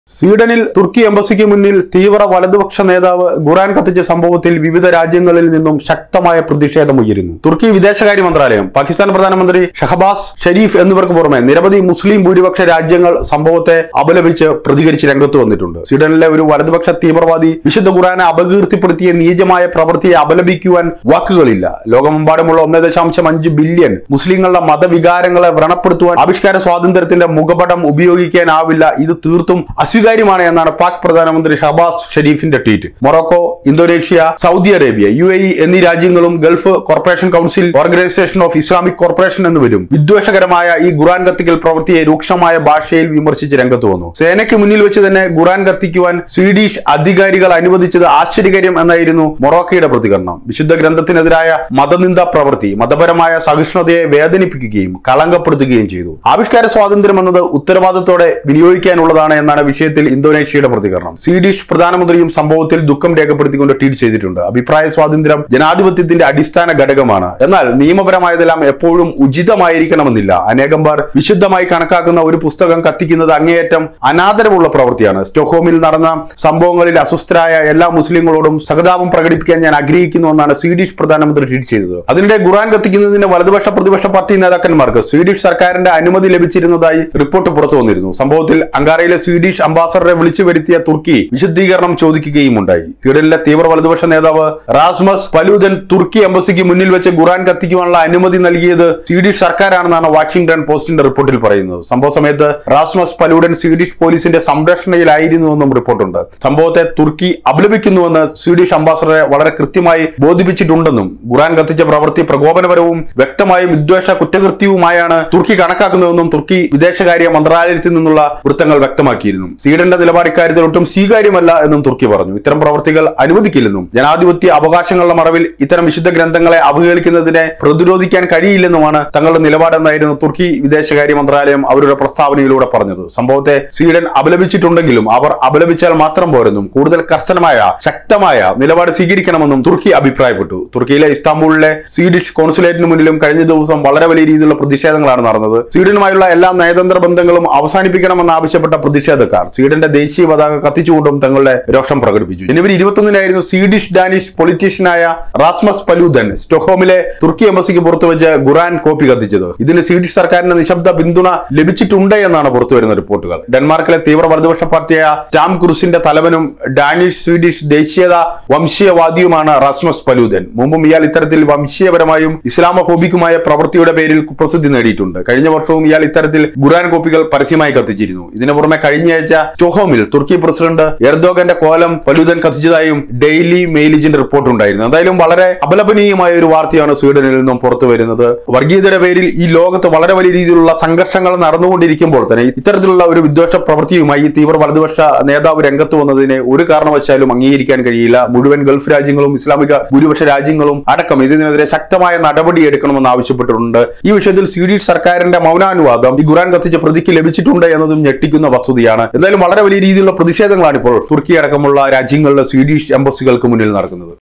സ്വീഡനിൽ തുർക്കി എംബസിക്ക് മുന്നിൽ തീവ്ര വലതുപക്ഷ നേതാവ് ഖുറാൻ കത്തിച്ച സംഭവത്തിൽ വിവിധ രാജ്യങ്ങളിൽ നിന്നും ശക്തമായ പ്രതിഷേധമുയരുന്നു തുർക്കി വിദേശകാര്യ മന്ത്രാലയം പാകിസ്ഥാൻ പ്രധാനമന്ത്രി ഷഹബാസ് ഷെരീഫ് എന്നിവർക്ക് പുറമെ നിരവധി മുസ്ലിം ഭൂരിപക്ഷ രാജ്യങ്ങൾ സംഭവത്തെ അപലപിച്ച് പ്രതികരിച്ച് രംഗത്ത് വന്നിട്ടുണ്ട് സ്വീഡനിലെ ഒരു വലതുപക്ഷ തീവ്രവാദി വിശുദ്ധ ഖുറാനെ അപകീർത്തിപ്പെടുത്തിയ നീചമായ പ്രവൃത്തിയെ അപലപിക്കുവാൻ വാക്കുകളില്ല ലോകമെമ്പാടുമുള്ള ഒന്നേ ദശാംശം അഞ്ച് ബില്യൺ മുസ്ലിങ്ങളുടെ മതവികാരങ്ങളെ വ്രണപ്പെടുത്തുവാൻ ആവിഷ്കാര സ്വാതന്ത്ര്യത്തിന്റെ മുഖപടം ഉപയോഗിക്കാനാവില്ല ഇത് തീർത്തും അസ്വീകാര്യമാണ് എന്നാണ് പാക് പ്രധാനമന്ത്രി ഷഹബാസ് ഷെരീഫിന്റെ tweet Morocco Indonesia Saudi Arabia U A E എന്നീ രാജ്യങ്ങളും Gulf corporation council organisation of Islamic corporation എന്നിവരും വിദ്വേഷകരമായ ഈ ഖുറാൻ കത്തിക്കൽ പ്രവൃത്തിയെ രൂക്ഷമായ ഭാഷയിൽ വിമർശിച്ച് രംഗത്ത് വന്നു സേനയ്ക്ക് മുന്നിൽ വെച്ച് തന്നെ ഖുറാൻ കത്തിക്കുവാൻ സ്വീഡിഷ് അധികാരികൾ അനുവദിച്ചത് ആശ്ചര്യകരം എന്നായിരുന്നു മൊറോക്കയുടെ പ്രതികരണം വിശുദ്ധ ഗ്രന്ഥത്തിനെതിരായ മതനിന്ദ പ്രവൃത്തി മതപരമായ സഹിഷ്ണുതയെ വേദനിപ്പിക്കുകയും കളങ്കപ്പെടുത്തുകയും ചെയ്തു ആവിഷ്കാര സ്വാതന്ത്ര്യം എന്നത് ഉത്തരവാദിത്തോടെ വിനിയോഗിക്കാനുള്ളതാണ് എന്നാണ് വിഷയത്തിൽ ഇന്തോനേഷ്യയുടെ പ്രതികരണം സ്വീഡിഷ് പ്രധാനമന്ത്രിയും സംഭവത്തിൽ ദുഃഖം രേഖപ്പെടുത്തിക്കൊണ്ട് ട്വീറ്റ് ചെയ്തിട്ടുണ്ട് അഭിപ്രായ സ്വാതന്ത്ര്യം ജനാധിപത്യത്തിന്റെ അടിസ്ഥാന ഘടകമാണ് എന്നാൽ നിയമപരമായതെല്ലാം എപ്പോഴും ഉചിതമായിരിക്കണമെന്നില്ല അനേകം പേർ വിശുദ്ധമായി കണക്കാക്കുന്ന ഒരു പുസ്തകം കത്തിക്കുന്നത് അങ്ങേയറ്റം അനാദരവുള്ള പ്രവൃത്തിയാണ് സ്റ്റോക്ക്ഹോമിൽ നടന്ന സംഭവങ്ങളിൽ അസ്വസ്ഥരായ എല്ലാ മുസ്ലിങ്ങളോടും സഹതാപം പ്രകടിപ്പിക്കാൻ ഞാൻ ആഗ്രഹിക്കുന്നു എന്നാണ് സ്വീഡിഷ് പ്രധാനമന്ത്രി ട്വീറ്റ് ചെയ്തത് അതിനിടെ ഖുറാൻ കത്തിക്കുന്നതിന് വലതുപക്ഷ പ്രതിപക്ഷ പാർട്ടി നേതാക്കന്മാർക്ക് സ്വീഡിഷ് സർക്കാരിന്റെ അനുമതി ലഭിച്ചിരുന്നതായി റിപ്പോർട്ട് പുറത്തു വന്നിരുന്നു സംഭവത്തിൽ അങ്കാറയിലെ സ്വീഡിഷ് അംബാസഡറെ വിളിച്ചു വരുത്തിയ തുർക്കി വിശദീകരണം ചോദിക്കുകയും ഉണ്ടായി സ്വീഡനിലെ തീവ്ര വലതുപക്ഷ നേതാവ് റാസ്മസ് പലൂദൻ തുർക്കി എംബസിക്ക് മുന്നിൽ വെച്ച് ഖുറാൻ കത്തിക്കുവാനുള്ള അനുമതി നൽകിയത് സ്വീഡിഷ് സർക്കാരാണെന്നാണ് വാഷിംഗ്ടൺ പോസ്റ്റിന്റെ റിപ്പോർട്ടിൽ പറയുന്നത് സംഭവ സമയത്ത് റാസ്മസ് പലൂഡൻ സ്വീഡിഷ് പോലീസിന്റെ സംരക്ഷണയിലായിരുന്നുവെന്നും റിപ്പോർട്ടുണ്ട് സംഭവത്തെ തുർക്കി അപലപിക്കുന്നുവെന്ന് സ്വീഡിഷ് അംബാസഡറെ വളരെ കൃത്യമായി ബോധിപ്പിച്ചിട്ടുണ്ടെന്നും ഖുറാൻ കത്തിച്ച പ്രവൃത്തി പ്രകോപനപരവും വ്യക്തമായും വിദ്വേഷ കുറ്റകൃത്യവുമായാണ് തുർക്കി കണക്കാക്കുന്നതെന്നും തുർക്കി വിദേശകാര്യ മന്ത്രാലയത്തിൽ നിന്നുള്ള വൃത്തങ്ങൾ വ്യക്തമാക്കിയിരുന്നു സ്വീഡന്റെ നിലപാട് ഇക്കാര്യത്തിൽ ഒട്ടും സ്വീകാര്യമല്ല എന്നും തുർക്കി പറഞ്ഞു ഇത്തരം പ്രവർത്തികൾ അനുവദിക്കില്ലെന്നും ജനാധിപത്യ അവകാശങ്ങളുടെ മറവിൽ ഇത്തരം വിശുദ്ധ ഗ്രന്ഥങ്ങളെ അവഹേളിക്കുന്നതിനെ പ്രതിരോധിക്കാൻ കഴിയില്ലെന്നുമാണ് തങ്ങളുടെ നിലപാടെന്നായിരുന്നു തുർക്കി വിദേശകാര്യ മന്ത്രാലയം അവരുടെ പ്രസ്താവനയിലൂടെ പറഞ്ഞത് സംഭവത്തെ സ്വീഡൻ അപലപിച്ചിട്ടുണ്ടെങ്കിലും അവർ അപലപിച്ചാൽ മാത്രം പോരെന്നും കൂടുതൽ കർശനമായ ശക്തമായ നിലപാട് സ്വീകരിക്കണമെന്നും തുർക്കി അഭിപ്രായപ്പെട്ടു തുർക്കിയിലെ ഇസ്താംബൂളിലെ സ്വീഡിഷ് കോൺസുലേറ്റിന് മുന്നിലും കഴിഞ്ഞ ദിവസം വളരെ വലിയ രീതിയിലുള്ള പ്രതിഷേധങ്ങളാണ് നടന്നത് സ്വീഡനുമായുള്ള എല്ലാ നയതന്ത്ര ബന്ധങ്ങളും അവസാനിപ്പിക്കണമെന്ന് ആവശ്യപ്പെട്ട പ്രതിഷേധക്കാർ സ്വീഡന്റെ ദേശീയ പതാക കത്തിച്ചുകൊണ്ടും തങ്ങളുടെ രോഷം പ്രകടിപ്പിച്ചു ജനുവരി ഇരുപത്തൊന്നിനായിരുന്നു സ്വീഡിഷ് ഡാനിഷ് പൊളിറ്റീഷ്യനായ റാസ്മസ് പലൂദൻ സ്റ്റോക്ക്ഹോമിലെ തുർക്കി എംബസിക്ക് പുറത്തുവച്ച് ഖുറാൻ കോപ്പി കത്തിച്ചത് ഇതിന് സ്വീഡിഷ് സർക്കാരിന്റെ നിശബ്ദ പിന്തുണ ലഭിച്ചിട്ടുണ്ട് എന്നാണ് പുറത്തുവരുന്ന റിപ്പോർട്ടുകൾ ഡെൻമാർക്കിലെ തീവ്ര വലതുപക്ഷ പാർട്ടിയായ ടാം ക്രൂസിന്റെ തലവനും ഡാനിഷ് സ്വീഡിഷ് ദേശീയത വംശീയവാദിയുമാണ് റാസ്മസ് പലൂദൻ മുമ്പും ഇയാൾ ഇത്തരത്തിൽ വംശീയപരമായും ഇസ്ലാമോഫോബിക്കുമായ പ്രവൃത്തിയുടെ പേരിൽ പ്രസിദ്ധി നേടിയിട്ടുണ്ട് കഴിഞ്ഞ വർഷവും ഇയാൾ ഇത്തരത്തിൽ ഖുറാൻ കോപ്പികൾ പരസ്യമായി കത്തിച്ചിരുന്നു ഇതിനു പുറമെ കഴിഞ്ഞയാഴ്ച സ്റ്റോഹോമിൽ തുർക്കി പ്രസിഡന്റ് എർദോഗന്റെ കോലം പലൂദൻ കത്തിച്ചതായും ഡെയിലി മെയിലിജിന്റെ റിപ്പോർട്ട് ഉണ്ടായിരുന്നു എന്തായാലും വളരെ അപലപനീയമായ ഒരു വാർത്തയാണ് സ്വീഡനിൽ നിന്നും പുറത്തു വരുന്നത് വർഗീയതയുടെ പേരിൽ ഈ ലോകത്ത് വളരെ വലിയ രീതിയിലുള്ള സംഘർഷങ്ങൾ നടന്നുകൊണ്ടിരിക്കുമ്പോൾ തന്നെ ഇത്തരത്തിലുള്ള ഒരു വിദ്വേഷ പ്രവൃത്തിയുമായി ഈ തീവ്ര വലതുപക്ഷ നേതാവ് രംഗത്ത് വന്നതിനെ ഒരു കാരണവശാലും അംഗീകരിക്കാൻ കഴിയില്ല മുഴുവൻ ഗൾഫ് രാജ്യങ്ങളും ഇസ്ലാമിക ഭൂരിപക്ഷ രാജ്യങ്ങളും അടക്കം ഇതിനെതിരെ ശക്തമായ നടപടി എടുക്കണമെന്ന് ആവശ്യപ്പെട്ടിട്ടുണ്ട് ഈ വിഷയത്തിൽ സ്വീഡിഷ് സർക്കാരിന്റെ മൗനാനുവാദം ഈ ഖുറാൻ കത്തിച്ച പ്രതിക്ക് ലഭിച്ചിട്ടുണ്ട് എന്നതും ഞെട്ടിക്കുന്ന വസ്തുതയാണ് എന്തായാലും വളരെ വലിയ രീതിയിലുള്ള പ്രതിഷേധങ്ങളാണ് ഇപ്പോൾ തുർക്കി അടക്കമുള്ള രാജ്യങ്ങളിലെ സ്വീഡിഷ് എംബസികൾക്ക് മുന്നിൽ നടക്കുന്നത്